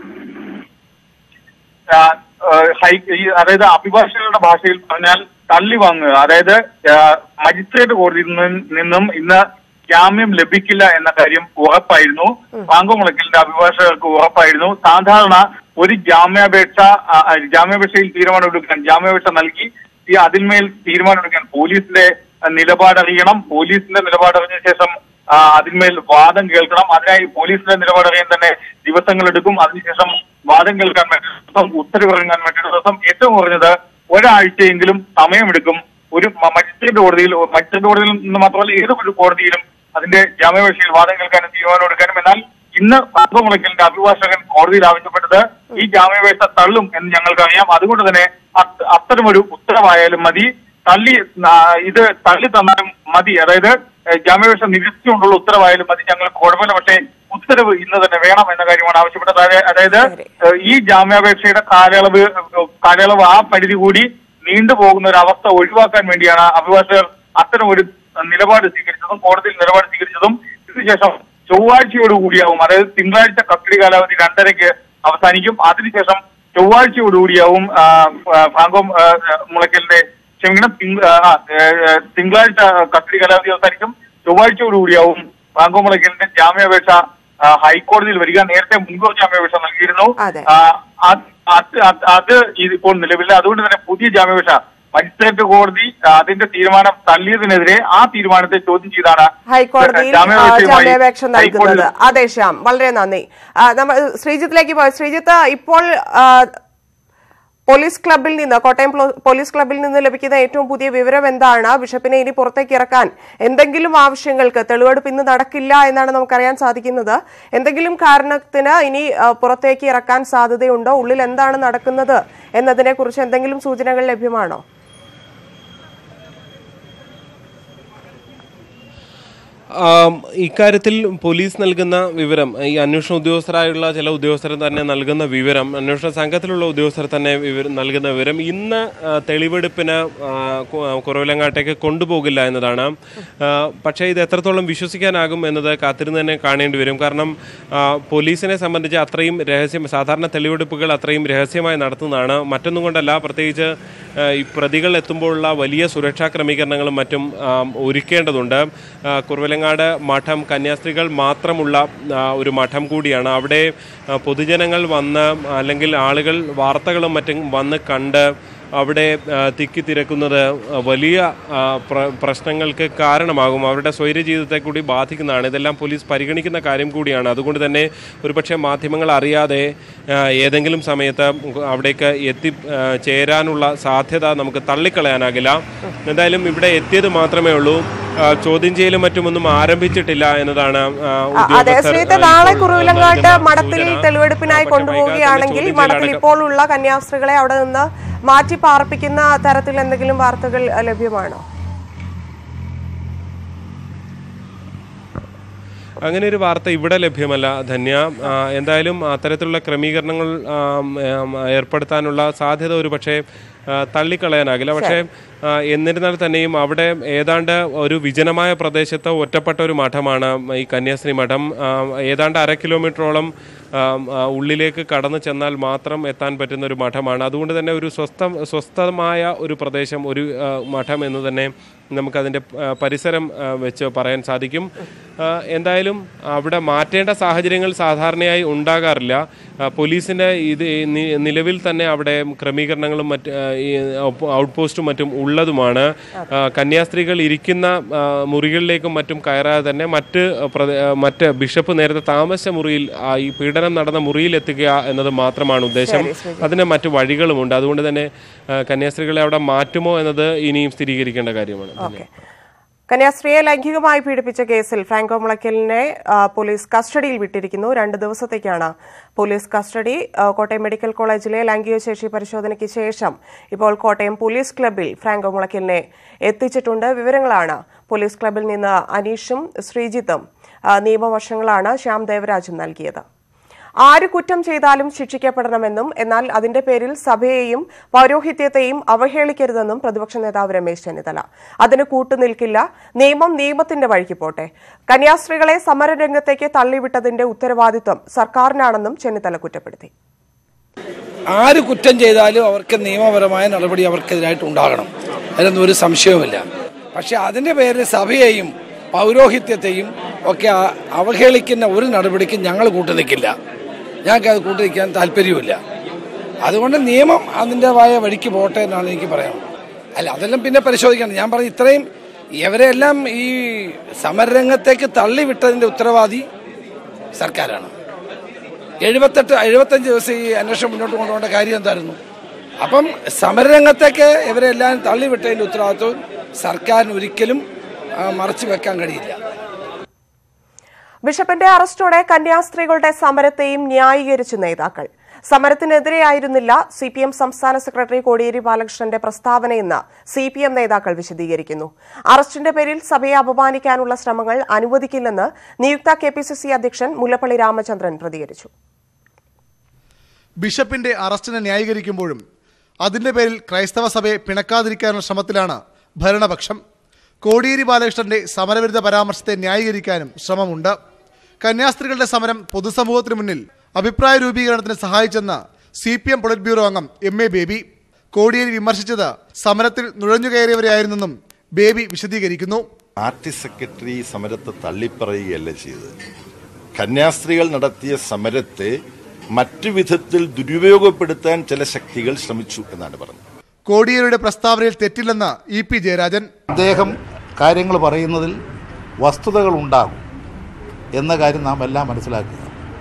ആ, ആ, ഹൈ- ഈ അതായത് അഭിഭാഷകരുടെ ഭാഷയിൽ പറഞ്ഞാൽ തള്ളി വാങ്ങുക അതായത് ആ, മജിസ്ട്രേറ്റ് കോടതിയിൽ നിന്നും- നിന്നും ഇന്ന് ജാമ്യം ലഭിക്കില്ല എന്ന കാര്യം ഉറപ്പായിരുന്നു പാങ്കുമുളക്കലിന്റെ അഭിഭാഷകർക്ക് ഉറപ്പായിരുന്നു സാധാരണ ഒരു ജാമ്യാപേക്ഷ ആ, ആ, ജാമ്യാപേക്ഷയിൽ തീരുമാനമെടുക്കാൻ ജാമ്യാപേക്ഷ നൽകി ഈ അതിന്മേൽ തീരുമാനമെടുക്കാൻ പോലീസിന്റെ ആ, നിലപാടറിയണം പോലീസിന്റെ നിലപാടറിഞ്ഞ ശേഷം ആ, അതിന്മേൽ വാദം കേൾക്കണം അതിനായി പോലീസിന്റെ നിലപാടറിയാൻ തന്നെ ദിവസങ്ങളെടുക്കും അതിനുശേഷം വാദം കേൾക്കാൻ മറ്റൊരു ദിവസം ഉത്തരവിറങ്ങാൻ മറ്റൊരു ദിവസം ഏറ്റവും കുറഞ്ഞത് ഒരാഴ്ചയെങ്കിലും സമയമെടുക്കും ഒരു മ- മജിസ്ട്രേറ്റ് കോടതിയിൽ മജിസ്ട്രേറ്റ് കോടതിയിൽ നിന്ന് മാത്രമല്ല ഏതൊരു കോടതിയിലും അതിന്റെ ജാമ്യാപേക്ഷയിൽ വാദം കേൾക്കാനും തീരുമാനം എടുക്കാനും എന്നാൽ ഇന്ന് പങ്കമുളയ്ക്കലിന്റെ അഭിഭാഷകൻ കോടതിയിൽ ആവശ്യപ്പെട്ടത് ഈ ജാമ്യാപേക്ഷ തള്ളും എന്ന് ഞങ്ങൾക്കറിയാം അതുകൊണ്ട് തന്നെ അത്- അത്തരമൊരു ഉത്തരവായാലും മതി തള്ളി ആ, ഇത് തള്ളി തന്നാലും മതി അതായത് ഏഹ്, ജാമ്യാപേക്ഷ നിരസിച്ചുകൊണ്ടുള്ള ഉത്തരവായാലും മതി ഞങ്ങൾ കുഴപ്പമില്ല പക്ഷേ ഉത്തരവ് ഇന്ന് തന്നെ വേണം എന്ന കാര്യമാണ് ആവശ്യപ്പെട്ടത് അതായ- അതായത്
ശരി.
ഏഹ്, ഈ ജാമ്യാപേക്ഷയുടെ കാലയളവ് ഏഹ്, കാലയളവ് ആ പരിധി കൂടി നീണ്ടുപോകുന്ന ഒരു അവസ്ഥ ഒഴിവാക്കാൻ വേണ്ടിയാണ് അഭിഭാഷകർ അത്തരം ഒരു നിലപാട് സ്വീകരിച്ചതും കോടതിയിൽ നിലപാട് സ്വീകരിച്ചതും ഇതിനുശേഷം ചൊവ്വാഴ്ചയോടുകൂടിയാവും അതായത് തിങ്കളാഴ്ച കസ്റ്റഡി കാലാവധി രണ്ടരയ്ക്ക് അവസാനിക്കും അതിനുശേഷം ചൊവ്വാഴ്ചയോടുകൂടിയാവും ആ, ആ, ഫ്രാങ്കോ ആ, മുളയ്ക്കലിന്റെ ക്ഷമിക്കണം തിങ്ക- ആ, ഏ, ഏ, തിങ്കളാഴ്ച കസ്റ്റഡി കാലാവധി അവസാനിക്കും ചൊവ്വാഴ്ചയോടുകൂടിയാവും ഫ്രാങ്കോ മുളയ്ക്കലിന്റെ ജാമ്യാപേക്ഷ ആ, ഹൈക്കോടതിയിൽ വരിക നേരത്തെ മുൻകൂർ ജാമ്യാപേക്ഷ നൽകിയിരുന്നു
അതെ.
ആ, അത് അത് അത് അത് ഇതിപ്പോൾ നിലവില്ല അതുകൊണ്ട് തന്നെ പുതിയ ജാമ്യാപേക്ഷ മജിസ്ട്രേറ്റ് കോടതി ആ, അതിന്റെ തീരുമാനം തള്ളിയതിനെതിരെ ആ തീരുമാനത്തെ ചോദ്യം ചെയ്താണ്
ഹൈക്കോടതിയിൽ ആ,
ജാമ്യാപേക്ഷയുമായി
ജാമ്യാപേക്ഷ നൽകുന്നത്
ഹൈക്കോടതി
അതെ ശ്യാം വളരെ നന്ദി ആ, നമ്മൾ ശ്രീജിത്തിലേക്ക് പോയി ശ്രീജിത്ത് ഇപ്പോൾ ആ, പോലീസ് ക്ലബിൽ നിന്ന് കോട്ടയം പ്ലോ- പോലീസ് ക്ലബിൽ നിന്ന് ലഭിക്കുന്ന ഏറ്റവും പുതിയ വിവരം എന്താണ് ബിഷപ്പിനെ ഇനി പുറത്തേക്ക് ഇറക്കാൻ എന്തെങ്കിലും ആവശ്യങ്ങൾക്ക് തെളിവെടുപ്പ് ഇന്ന് നടക്കില്ല എന്നാണ് നമുക്കറിയാൻ സാധിക്കുന്നത് എന്തെങ്കിലും കാരണത്തിന് ഇനി ആ, പുറത്തേക്ക് ഇറക്കാൻ സാധ്യതയുണ്ടോ ഉള്ളിൽ എന്താണ് നടക്കുന്നത് എന്നതിനെ കുറിച്ച് എന്തെങ്കിലും സൂചനകൾ ലഭ്യമാണോ
ആം, ഇക്കാര്യത്തിൽ പോലീസ് നൽകുന്ന വിവരം ഈ അന്വേഷണ ഉദ്യോഗസ്ഥരായുള്ള ചില ഉദ്യോഗസ്ഥർ തന്നെ നൽകുന്ന വിവരം അന്വേഷണ സംഘത്തിലുള്ള ഉദ്യോഗസ്ഥർ തന്നെ വിവരം നൽകുന്ന വിവരം ഇന്ന് ആ, തെളിവെടുപ്പിന് ആ, കു- ആ, കുറവിലങ്ങാട്ടേക്ക് കൊണ്ടുപോകില്ല എന്നതാണ് ആ, പക്ഷേ ഇത് എത്രത്തോളം വിശ്വസിക്കാനാകും എന്നത് കാത്തിരുന്ന് തന്നെ കാണേണ്ടി വരും കാരണം ആ, പോലീസിനെ സംബന്ധിച്ച് അത്രയും രഹസ്യം സാധാരണ തെളിവെടുപ്പുകൾ അത്രയും രഹസ്യമായി നടത്തുന്നതാണ് മറ്റൊന്നും കൊണ്ടല്ല പ്രത്യേകിച്ച് ആ, ഈ പ്രതികൾ എത്തുമ്പോഴുള്ള വലിയ സുരക്ഷാ ക്രമീകരണങ്ങളും മറ്റും ആ, ഒരുക്കേണ്ടതുണ്ട് ആ, കുറവിലങ്ങാട് മഠം കന്യാസ്ത്രീകൾ മാത്രമുള്ള ആ, ഒരു മഠം കൂടിയാണ് അവിടെ ആ, പൊതുജനങ്ങൾ വന്ന് അല്ലെങ്കിൽ ആളുകൾ വാർത്തകളും മറ്റും വന്ന് കണ്ട് അവിടെ ആ, തിക്കി തിരക്കുന്നത് വലിയ ആ, പ്ര- പ്രശ്നങ്ങൾക്ക് കാരണമാകും അവരുടെ സ്വൈര്യ ജീവിതത്തെ കൂടി ബാധിക്കുന്നതാണ് ഇതെല്ലാം പോലീസ് പരിഗണിക്കുന്ന കാര്യം കൂടിയാണ് അതുകൊണ്ട് തന്നെ ഒരുപക്ഷെ മാധ്യമങ്ങൾ അറിയാതെ ആ, ഏതെങ്കിലും സമയത്ത് അവിടേക്ക് എത്തി ആ, ചേരാനുള്ള സാധ്യത നമുക്ക് തള്ളിക്കളയാനാകില്ല എന്തായാലും ഇവിടെ എത്തിയത് മാത്രമേ ഉള്ളൂ ആ, ചോദ്യം ചെയ്യലും മറ്റുമൊന്നും ആരംഭിച്ചിട്ടില്ല എന്നതാണ് ആ,
അതെ
ഉദ്യോഗസ്ഥർ,
ശ്രീത്തെ
ആ,
നാളെ
ഇപ്പോൾ
കുറവിലങ്ങാട്ട്
നൽകുന്ന
മഠത്തിൽ
സൂചന.
തെളിവെടുപ്പിനായി
പക്ഷേ
കൊണ്ടുപോവുകയാണെങ്കിൽ
വൈകാതെ
മഠത്തിൽ
ചോദ്യം
ഇപ്പോൾ ഉള്ള കന്യാസ്ത്രീകളെ അവിടെ നിന്ന് മാറ്റി പാർപ്പിക്കുന്ന തരത്തിൽ എന്തെങ്കിലും വാർത്തകൾ അഹ്, ലഭ്യമാണോ
അങ്ങനെ ഒരു വാർത്ത ഇവിടെ ലഭ്യമല്ല ധന്യ ആ, എന്തായാലും അത്തരത്തിലുള്ള ക്രമീകരണങ്ങൾ ആ, ഉം, ഏർപ്പെടുത്താനുള്ള സാധ്യത ഒരു പക്ഷേ ആ, തള്ളിക്കളയാനാകില്ല പക്ഷേ ആ, എന്നിരുന്നാൽ തന്നെയും അവിടെ ഏതാണ്ട് ഒരു വിജനമായ പ്രദേശത്ത് ഒറ്റപ്പെട്ട ഒരു മഠമാണ് ഈ കന്യാസ്ത്രീ മഠം ആ, ഏതാണ്ട് അര കിലോമീറ്ററോളം ആ, ആ, ഉള്ളിലേക്ക് കടന്നു ചെന്നാൽ മാത്രം എത്താൻ പറ്റുന്ന ഒരു മഠമാണ് അതുകൊണ്ട് തന്നെ ഒരു സ്വസ്ഥ സ്വസ്ഥമായ ഒരു പ്രദേശം ഒരു ആ, മഠം എന്ന് തന്നെ നമുക്കതിൻ്റെ ആ, പരിസരം ആ, വെച്ച് പറയാൻ സാധിക്കും ആ, എന്തായാലും അവിടെ മാറ്റേണ്ട സാഹചര്യങ്ങൾ സാധാരണയായി ഉണ്ടാകാറില്ല ആ, പോലീസിൻ്റെ ഇത് നി- നിലവിൽ തന്നെ അവിടെ ക്രമീകരണങ്ങളും മറ്റ് ആ, ഈ ഔട്ട് പോസ്റ്റും മറ്റും ഉള്ളതുമാണ് ആ, കന്യാസ്ത്രീകൾ ഇരിക്കുന്ന ആ, മുറികളിലേക്കും മറ്റും കയറാതെ തന്നെ മറ്റ് പ്രദേ- ആ, മറ്റ് ബിഷപ്പ് നേരത്തെ താമസിച്ച മുറിയിൽ ആ, ഈ പീഡനം നടന്ന മുറിയിൽ എത്തുക എന്നത് മാത്രമാണ് ഉദ്ദേശം അതിന് മറ്റു വഴികളുമുണ്ട് അതുകൊണ്ട് തന്നെ ആ, കന്യാസ്ത്രീകളെ അവിടെ മാറ്റുമോ എന്നത് ഇനിയും സ്ഥിരീകരിക്കേണ്ട കാര്യമാണ്
ഓക്കെ കന്യാസ്ത്രീയെ ലൈംഗികമായി പീഡിപ്പിച്ച കേസിൽ ഫ്രാങ്കോ മുളയ്ക്കലിനെ ആ, പോലീസ് കസ്റ്റഡിയിൽ വിട്ടിരിക്കുന്നു രണ്ട് ദിവസത്തേക്കാണ് പോലീസ് കസ്റ്റഡി ആ, കോട്ടയം മെഡിക്കൽ കോളേജിലെ ലൈംഗിക ശേഷി പരിശോധനയ്ക്ക് ശേഷം ഇപ്പോൾ കോട്ടയം പോലീസ് ക്ലബിൽ ഫ്രാങ്കോ മുളയ്ക്കലിനെ എത്തിച്ചിട്ടുണ്ട് വിവരങ്ങളാണ് പോലീസ് ക്ലബിൽ നിന്ന് അനീഷും ശ്രീജിത്തും ആ, നിയമവശങ്ങളാണ് ശ്യാം ദേവരാജും നൽകിയത് ആര് കുറ്റം ചെയ്താലും ശിക്ഷിക്കപ്പെടണമെന്നും എന്നാൽ അതിന്റെ പേരിൽ സഭയെയും പൗരോഹിത്യത്തെയും അവഹേളിക്കരുതെന്നും പ്രതിപക്ഷ നേതാവ് രമേശ് ചെന്നിത്തല അതിന് കൂട്ടുനിൽക്കില്ല നിയമം നിയമത്തിന്റെ വഴിക്ക് പോട്ടെ കന്യാസ്ത്രീകളെ സമരരംഗത്തേക്ക് തള്ളിവിട്ടതിന്റെ ഉത്തരവാദിത്വം സർക്കാരിനാണെന്നും ചെന്നിത്തല കുറ്റപ്പെടുത്തി
ആര് കുറ്റം ചെയ്താലും അവർക്ക് നിയമപരമായ നടപടി അവർക്കെതിരായിട്ട് ഉണ്ടാകണം അതിനൊന്നും ഒരു സംശയവുമില്ല പക്ഷെ അതിന്റെ പേരിൽ സഭയെയും പൗരോഹിത്യത്തെയും ഒക്കെ അ- അവഹേളിക്കുന്ന ഒരു നടപടിക്കും ഞങ്ങൾ കൂട്ടുനിൽക്കില്ല ഞങ്ങൾക്ക് അത് കൂട്ടുനിൽക്കാൻ താല്പര്യവുമില്ല അതുകൊണ്ട് നിയമം അതിൻ്റെതായ വഴിക്ക് പോട്ടെ എന്നാണ് എനിക്ക് പറയാനുള്ളത് അല്ല അതെല്ലാം പിന്നെ പരിശോധിക്കണം ഞാൻ പറഞ്ഞു ഇത്രയും ഇവരെല്ലാം ഈ സമരരംഗത്തേക്ക് തള്ളിവിട്ടതിന്റെ ഉത്തരവാദി സർക്കാരാണ് എഴുപത്തെട്ട് എഴുപത്തഞ്ച് ദിവസം ഈ അന്വേഷണം മുന്നോട്ട് കൊണ്ടുപോകേണ്ട കാര്യം എന്തായിരുന്നു അപ്പം സമരരംഗത്തേക്ക് ഇവരെല്ലാം തള്ളിവിട്ടതിന്റെ ഉത്തരവാദിത്വം സർക്കാരിന് ഒരിക്കലും ആ, മറച്ചു വെക്കാൻ കഴിയില്ല
ബിഷപ്പിന്റെ അറസ്റ്റോടെ കന്യാസ്ത്രീകളുടെ സമരത്തെയും ന്യായീകരിച്ചു നേതാക്കൾ സമരത്തിനെതിരെയായിരുന്നില്ല സി പി എം സംസ്ഥാന സെക്രട്ടറി കോടിയേരി ബാലകൃഷ്ണന്റെ പ്രസ്താവനയെന്ന് സി പി എം നേതാക്കൾ വിശദീകരിക്കുന്നു അറസ്റ്റിന്റെ പേരിൽ സഭയെ അപമാനിക്കാനുള്ള ശ്രമങ്ങൾ അനുവദിക്കില്ലെന്ന് നിയുക്ത കെ പി സി സി അധ്യക്ഷൻ മുല്ലപ്പള്ളി രാമചന്ദ്രൻ പ്രതികരിച്ചു
ബിഷപ്പിന്റെ അറസ്റ്റിനെ ന്യായീകരിക്കുമ്പോഴും അതിന്റെ പേരിൽ ക്രൈസ്തവ സഭയെ പിണക്കാതിരിക്കാനുള്ള ശ്രമത്തിലാണ് ഭരണപക്ഷം കോടിയേരി ബാലകൃഷ്ണന്റെ സമരവിരുദ്ധ പരാമർശത്തെ ന്യായീകരിക്കാനും ശ്രമമുണ്ട് കന്യാസ്ത്രീകളുടെ സമരം പൊതുസമൂഹത്തിന് മുന്നിൽ അഭിപ്രായ രൂപീകരണത്തിന് സഹായിച്ചെന്ന് C P M polit bureau അംഗം എം എ ബേബി കോടിയേരി വിമർശിച്ചത് സമരത്തിൽ നുഴഞ്ഞുകയറിയവരെയായിരുന്നെന്നും ബേബി വിശദീകരിക്കുന്നു
പാർട്ടി സെക്രട്ടറി സമരത്തെ തള്ളിപ്പറയുകയല്ല ചെയ്തത് കന്യാസ്ത്രീകൾ നടത്തിയ സമരത്തെ മറ്റു വിധത്തിൽ ദുരുപയോഗപ്പെടുത്താൻ ചില ശക്തികൾ ശ്രമിച്ചു എന്നാണ് പറഞ്ഞത്
കോടിയേരിയുടെ പ്രസ്താവനയിൽ തെറ്റില്ലെന്ന് ഇ പി ജയരാജൻ
അദ്ദേഹം കാര്യങ്ങൾ പറയുന്നതിൽ വസ്തുതകൾ ഉണ്ടാകും എന്ന കാര്യം നാം എല്ലാം മനസ്സിലാക്കുക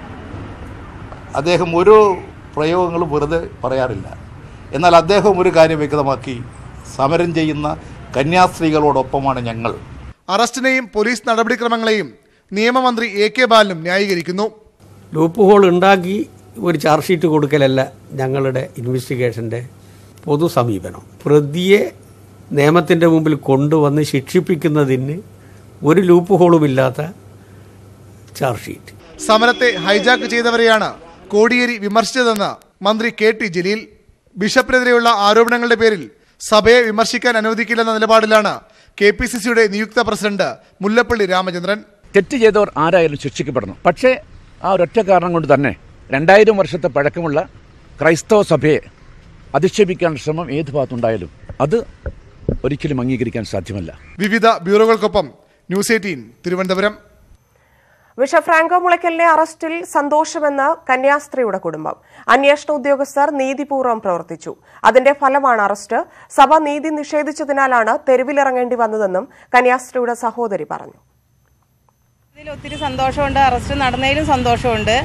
അദ്ദേഹം ഒരു പ്രയോഗങ്ങളും വെറുതെ പറയാറില്ല എന്നാൽ അദ്ദേഹം ഒരു കാര്യം വ്യക്തമാക്കി സമരം ചെയ്യുന്ന കന്യാസ്ത്രീകളോടൊപ്പമാണ് ഞങ്ങൾ
അറസ്റ്റിനെയും പോലീസ് നടപടിക്രമങ്ങളെയും നിയമമന്ത്രി എ കെ ബാലനും ന്യായീകരിക്കുന്നു
ലൂപ്പ് ഹോൾ ഉണ്ടാക്കി ഒരു ചാർജ് ഷീറ്റ് കൊടുക്കലല്ല ഞങ്ങളുടെ ഇൻവെസ്റ്റിഗേഷൻ്റെ പൊതു സമീപനം പ്രതിയെ നിയമത്തിൻ്റെ മുമ്പിൽ കൊണ്ടുവന്ന് ശിക്ഷിപ്പിക്കുന്നതിന് ഒരു ലൂപ്പ് ഹോളുമില്ലാത്ത ചാർജ് ഷീറ്റ്
സമരത്തെ ഹൈജാക്ക് ചെയ്തവരെയാണ് കോടിയേരി വിമർശിച്ചതെന്ന് മന്ത്രി കെ ടി ജലീൽ ബിഷപ്പിനെതിരെയുള്ള ആരോപണങ്ങളുടെ പേരിൽ സഭയെ വിമർശിക്കാൻ അനുവദിക്കില്ലെന്ന നിലപാടിലാണ് കെ പി സി സിയുടെ നിയുക്ത പ്രസിഡന്റ് മുല്ലപ്പള്ളി രാമചന്ദ്രൻ
തെറ്റ് ചെയ്തവർ ആരായാലും ശിക്ഷിക്കപ്പെടണം പക്ഷേ ആ ഒരൊറ്റ കാരണം കൊണ്ട് തന്നെ രണ്ടായിരം വർഷത്തെ പഴക്കമുള്ള ക്രൈസ്തവ സഭയെ അധിക്ഷേപിക്കാനുള്ള ശ്രമം ഏത് ഭാഗത്തുണ്ടായാലും അത് ഒരിക്കലും അംഗീകരിക്കാൻ സാധ്യമല്ല
വിവിധ ബ്യൂറോകൾക്കൊപ്പം news eighteen Thiruvananthapuram
bishop Franco മുളയ്ക്കലിന്റെ അറസ്റ്റിൽ സന്തോഷമെന്ന് കന്യാസ്ത്രീയുടെ കുടുംബം അന്വേഷണ ഉദ്യോഗസ്ഥർ നീതിപൂർവ്വം പ്രവർത്തിച്ചു അതിന്റെ ഫലമാണ് അറസ്റ്റ് സഭ നീതി നിഷേധിച്ചതിനാലാണ് തെരുവിലിറങ്ങേണ്ടി വന്നതെന്നും കന്യാസ്ത്രീയുടെ സഹോദരി പറഞ്ഞു
ഇതിൽ ഒത്തിരി സന്തോഷമുണ്ട് അറസ്റ്റ് നടന്നതിലും സന്തോഷമുണ്ട്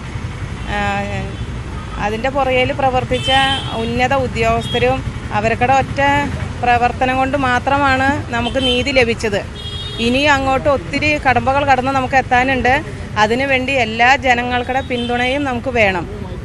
അതിൻ്റെ പുറകിൽ പ്രവർത്തിച്ച ഉന്നത ഉദ്യോഗസ്ഥരും അവരുടെ ഒറ്റ പ്രവർത്തനം കൊണ്ട് മാത്രമാണ് നമുക്ക് നീതി ലഭിച്ചത് ഇനിയും അങ്ങോട്ട് ഒത്തിരി കടമ്പകൾ കടന്ന് നമുക്ക് എത്താനുണ്ട് അതിനുവേണ്ടി എല്ലാ ജനങ്ങൾക്കുടെ പിന്തുണയും നമുക്ക് വേണം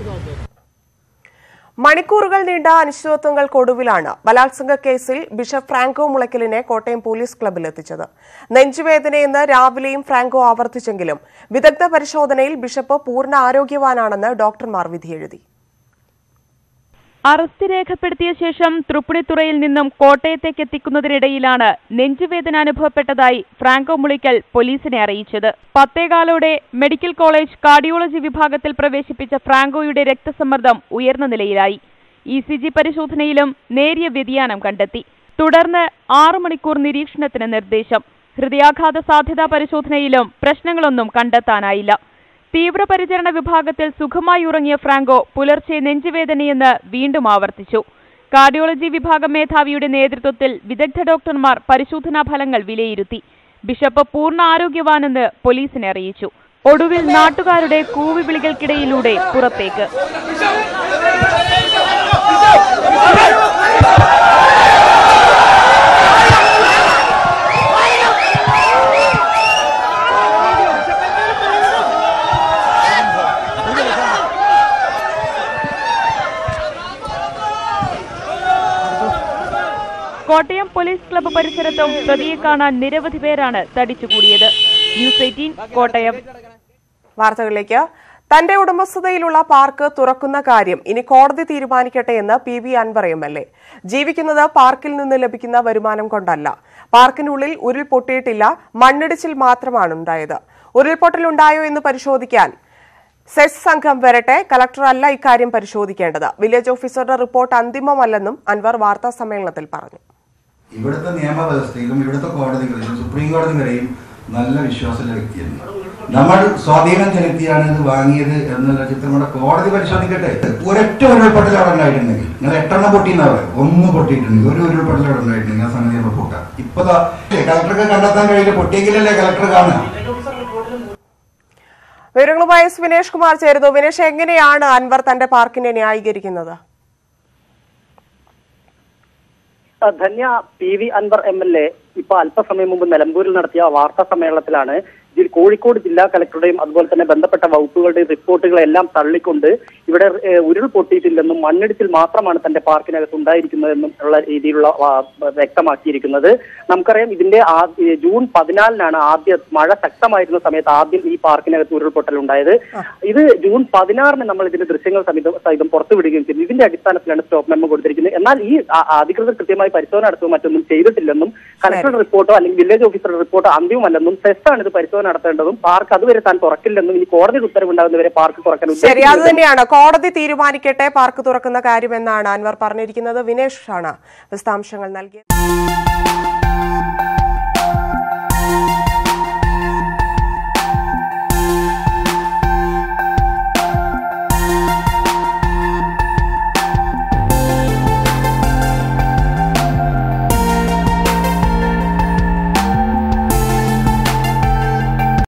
മണിക്കൂറുകൾ നീണ്ട അനിശ്ചിതത്വങ്ങൾക്കൊടുവിലാണ് ബലാത്സംഗ കേസിൽ ബിഷപ്പ് ഫ്രാങ്കോ മുളയ്ക്കലിനെ കോട്ടയം പോലീസ് ക്ലബ്ബിൽ എത്തിച്ചത് നെഞ്ചുവേദനയെന്ന് രാവിലെയും ഫ്രാങ്കോ ആവർത്തിച്ചെങ്കിലും വിദഗ്ധ പരിശോധനയിൽ ബിഷപ്പ് പൂർണ്ണ ആരോഗ്യവാനാണെന്ന് ഡോക്ടർമാർ വിധിയെഴുതി
അറസ്റ്റ് രേഖപ്പെടുത്തിയ ശേഷം തൃപ്പുണിത്തുറയിൽ നിന്നും കോട്ടയത്തേക്ക് എത്തിക്കുന്നതിനിടയിലാണ് നെഞ്ചുവേദന അനുഭവപ്പെട്ടതായി ഫ്രാങ്കോ മുളിക്കൽ പോലീസിനെ അറിയിച്ചത് പത്തേകാലോടെ മെഡിക്കൽ കോളേജ് കാർഡിയോളജി വിഭാഗത്തിൽ പ്രവേശിപ്പിച്ച ഫ്രാങ്കോയുടെ രക്തസമ്മർദ്ദം ഉയർന്ന നിലയിലായി ഇ സി ജി പരിശോധനയിലും നേരിയ വ്യതിയാനം കണ്ടെത്തി തുടർന്ന് ആറു മണിക്കൂർ നിരീക്ഷണത്തിന് നിർദ്ദേശം ഹൃദയാഘാത സാധ്യതാ പരിശോധനയിലും പ്രശ്നങ്ങളൊന്നും കണ്ടെത്താനായില്ല തീവ്രപരിചരണ വിഭാഗത്തിൽ സുഖമായി ഉറങ്ങിയ ഫ്രാങ്കോ പുലർച്ചെ നെഞ്ചുവേദനയെന്ന് വീണ്ടും ആവർത്തിച്ചു കാർഡിയോളജി വിഭാഗം മേധാവിയുടെ നേതൃത്വത്തിൽ വിദഗ്ധ ഡോക്ടർമാർ പരിശോധനാ ഫലങ്ങൾ വിലയിരുത്തി ബിഷപ്പ് പൂർണ്ണ ആരോഗ്യവാനെന്ന് പോലീസിനെ അറിയിച്ചു ഒടുവിൽ നാട്ടുകാരുടെ കൂവിവിളികൾക്കിടയിലൂടെ പുറത്തേക്ക് കോട്ടയം പോലീസ് ക്ലബ്ബ് പരിസരത്തും പ്രതിയെ കാണാൻ നിരവധി പേരാണ് തടിച്ചുകൂടിയത് ന്യൂസ് എയ്റ്റീൻ കോട്ടയം
വാർത്തകളിലേക്ക് തന്റെ ഉടമസ്ഥതയിലുള്ള പാർക്ക് തുറക്കുന്ന കാര്യം ഇനി കോടതി തീരുമാനിക്കട്ടെ എന്ന് P V Anvar M L A ജീവിക്കുന്നത് പാർക്കിൽ നിന്ന് ലഭിക്കുന്ന വരുമാനം കൊണ്ടല്ല പാർക്കിനുള്ളിൽ ഉരുൾ പൊട്ടിയിട്ടില്ല മണ്ണിടിച്ചിൽ മാത്രമാണ് ഉണ്ടായത് ഉരുൾപൊട്ടൽ ഉണ്ടായോ എന്ന് പരിശോധിക്കാൻ സെസ് സംഘം വരട്ടെ കലക്ടർ അല്ല ഇക്കാര്യം പരിശോധിക്കേണ്ടത് വില്ലേജ് ഓഫീസറുടെ റിപ്പോർട്ട് അന്തിമമല്ലെന്നും അൻവർ വാർത്താ സമ്മേളനത്തിൽ പറഞ്ഞു
ഇവിടുത്തെ നിയമവ്യവസ്ഥയിലും ഇവിടുത്തെ കോടതികളിലും സുപ്രീം കോടതി വരെയും നല്ല വിശ്വാസമുള്ള വ്യക്തിയാണ് നമ്മൾ സ്വാധീനം ചെലുത്തിയാണ് ഇത് വാങ്ങിയത് എന്നുള്ള ചിത്രം കൂടെ കോടതി പരിശോധിക്കട്ടെ ഒരൊറ്റ ഉരുൾപൊട്ടൽ അവിടെ ഉണ്ടായിട്ടുണ്ടെങ്കിൽ നിങ്ങൾ എട്ടെണ്ണം പൊട്ടിയെന്നാ പറയും ഒന്ന് പൊട്ടിയിട്ടുണ്ടെങ്കിൽ ഒരു ഉരുൾപൊട്ടൽ അവിടെ ഉണ്ടായിട്ടുണ്ടെങ്കിൽ ആ സംഗതി നമ്മൾ പൊട്ടാം ഇപ്പൊ ദാ കളക്ടർക്ക് കണ്ടെത്താൻ കഴിയില്ല പൊട്ടിയെങ്കിലല്ലേ കളക്ടർ കാണുക
വിവരങ്ങളുമായി എസ് വിനേഷ് കുമാർ ചേരുന്നു വിനേഷ് എങ്ങനെയാണ് അൻവർ തന്റെ പാർക്കിനെ ന്യായീകരിക്കുന്നത്
ആ, Dhanya P V Anvar M L A ഇപ്പൊ അല്പസമയം മുമ്പ് നിലമ്പൂരിൽ നടത്തിയ വാർത്താ സമ്മേളനത്തിലാണ് ഇതിൽ കോഴിക്കോട് ജില്ലാ കലക്ടറുടെയും അതുപോലെ തന്നെ ബന്ധപ്പെട്ട വകുപ്പുകളുടെയും റിപ്പോർട്ടുകളെല്ലാം തള്ളിക്കൊണ്ട് ഇവിടെ ഏ, ഉരുൾ പൊട്ടിയിട്ടില്ലെന്നും മണ്ണിടിച്ചിൽ മാത്രമാണ് തന്റെ പാർക്കിനകത്ത് ഉണ്ടായിരിക്കുന്നതെന്നും ഉള്ള രീതിയിലുള്ള വാ- വ്യക്തമാക്കിയിരിക്കുന്നത് നമുക്കറിയാം ഇതിന്റെ ആ- ഏ, ജൂൺ പതിനാലിനാണ് ആദ്യ മഴ ശക്തമായിരുന്ന സമയത്ത് ആദ്യം ഈ പാർക്കിനകത്ത് ഉരുൾപൊട്ടൽ ഉണ്ടായത് ഇത് ജൂൺ പതിനാറിന് നമ്മൾ ഇതിന്റെ ദൃശ്യങ്ങൾ സഹിതം സഹിതം പുറത്തുവിടുകയും ചെയ്തു ഇതിന്റെ അടിസ്ഥാനത്തിലാണ് സ്റ്റോപ്പ് മെമ്മോ കൊടുത്തിരിക്കുന്നത് എന്നാൽ ഈ ആ- അധികൃതർ കൃത്യമായി പരിശോധന നടത്തുകയോ മറ്റൊന്നും ചെയ്തിട്ടില്ലെന്നും കലക്ടറുടെ റിപ്പോർട്ടോ അല്ലെങ്കിൽ വില്ലേജ് ഓഫീസറുടെ റിപ്പോർട്ടോ അന്തിമമല്ലെന്നും സെസ്സാണ് ഇത് പരിശോധന നടത്തേണ്ടതും പാർക്ക് അതുവരെ താൻ തുറക്കില്ലെന്നും ഇനി കോടതി ഉത്തരവുണ്ടാകുന്നവരെ പാർക്ക് തുറക്കാൻ
ശരി അത്
ഉദ്ദേശിക്കുന്നില്ലെന്നും
തന്നെയാണ് കോടതി തീരുമാനിക്കട്ടെ പാർക്ക് തുറക്കുന്ന കാര്യമെന്നാണ് അൻവർ പറഞ്ഞിരിക്കുന്നത് വിനേഷ് ആണ് വിശദാംശങ്ങൾ നൽകിയത്